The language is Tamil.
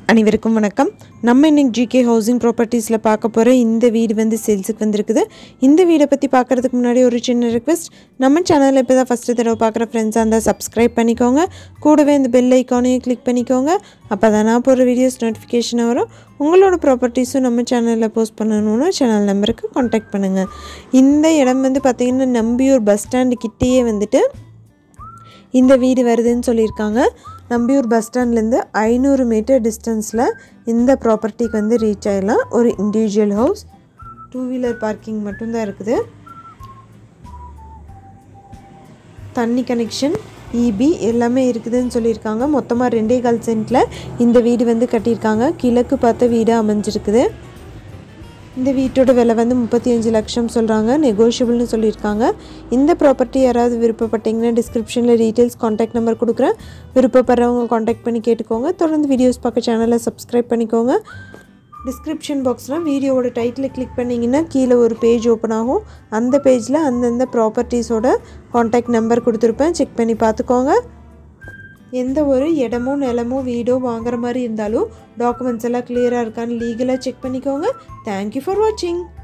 அனைவருக்கும் வணக்கம் நம்ம இன்னைக்கு ஜிகே ஹவுசிங் ப்ராப்பர்ட்டிஸில் பார்க்க போகிற இந்த வீடு வந்து சேல்ஸுக்கு வந்திருக்குது இந்த வீடை பற்றி பார்க்குறதுக்கு முன்னாடி ஒரு சின்ன ரிக்வெஸ்ட் நம்ம சேனலில் இப்போ தான் ஃபஸ்ட்டு தடவை பார்க்குற ஃப்ரெண்ட்ஸாக இருந்தால் சப்ஸ்கிரைப் பண்ணிக்கோங்க கூடவே இந்த பெல் ஐக்கானையும் கிளிக் பண்ணிக்கோங்க அப்போ தான் நான் போகிற வீடியோஸ் நோட்டிஃபிகேஷன் வரும் உங்களோட ப்ராப்பர்ட்டிஸும் நம்ம சேனலில் போஸ்ட் பண்ணணும்னா சேனல் நம்பருக்கு காண்டாக்ட் பண்ணுங்கள் இந்த இடம் வந்து பார்த்திங்கன்னா நம்பியூர் பஸ் ஸ்டாண்டு கிட்டேயே வந்துட்டு இந்த வீடு வருதுன்னு சொல்லியிருக்காங்க நம்பியூர் பஸ் ஸ்டாண்ட்லேருந்து ஐநூறு மீட்டர் டிஸ்டன்ஸில் இந்த ப்ராப்பர்ட்டிக்கு வந்து ரீச் ஆகிடலாம் ஒரு individual house two wheeler parking மட்டும்தான் இருக்குது தண்ணி கனெக்ஷன் இபி எல்லாமே இருக்குதுன்னு சொல்லியிருக்காங்க மொத்தமாக ரெண்டே கால் சென்ட்டில் இந்த வீடு வந்து கட்டியிருக்காங்க கிழக்கு பார்த்த வீடு அமைஞ்சிருக்குது இந்த வீட்டோட விலை வந்து முப்பத்தி அஞ்சு லட்சம் சொல்கிறாங்க நெகோஷியபிள்னு சொல்லியிருக்காங்க இந்த ப்ராப்பர்ட்டி யாராவது விருப்பப்பட்டீங்கன்னா டிஸ்கிரிப்ஷனில் டீட்டெயில்ஸ் காண்டாக்ட் நம்பர் கொடுக்குறேன் விருப்பப்படுறவங்க காண்டாக்ட் பண்ணி கேட்டுக்கோங்க தொடர்ந்து வீடியோஸ் பார்க்க சேனலை சப்ஸ்கிரைப் பண்ணிக்கோங்க டிஸ்கிரிப்ஷன் பாக்ஸ்னால் வீடியோவோட டைட்டில் கிளிக் பண்ணிங்கன்னா கீழே ஒரு பேஜ் ஓப்பன் ஆகும் அந்த பேஜில் அந்தந்த ப்ராப்பர்ட்டிஸோட காண்டாக்ட் நம்பர் கொடுத்துருப்பேன் செக் பண்ணி பார்த்துக்கோங்க எந்த ஒரு இடமோ நிலமோ வீடோ வாங்குற மாதிரி இருந்தாலும் டாக்குமெண்ட்ஸ் எல்லாம் கிளியராக இருக்கான்னு லீகலாக செக் பண்ணிக்கோங்க தேங்க்யூ ஃபார் வாட்சிங்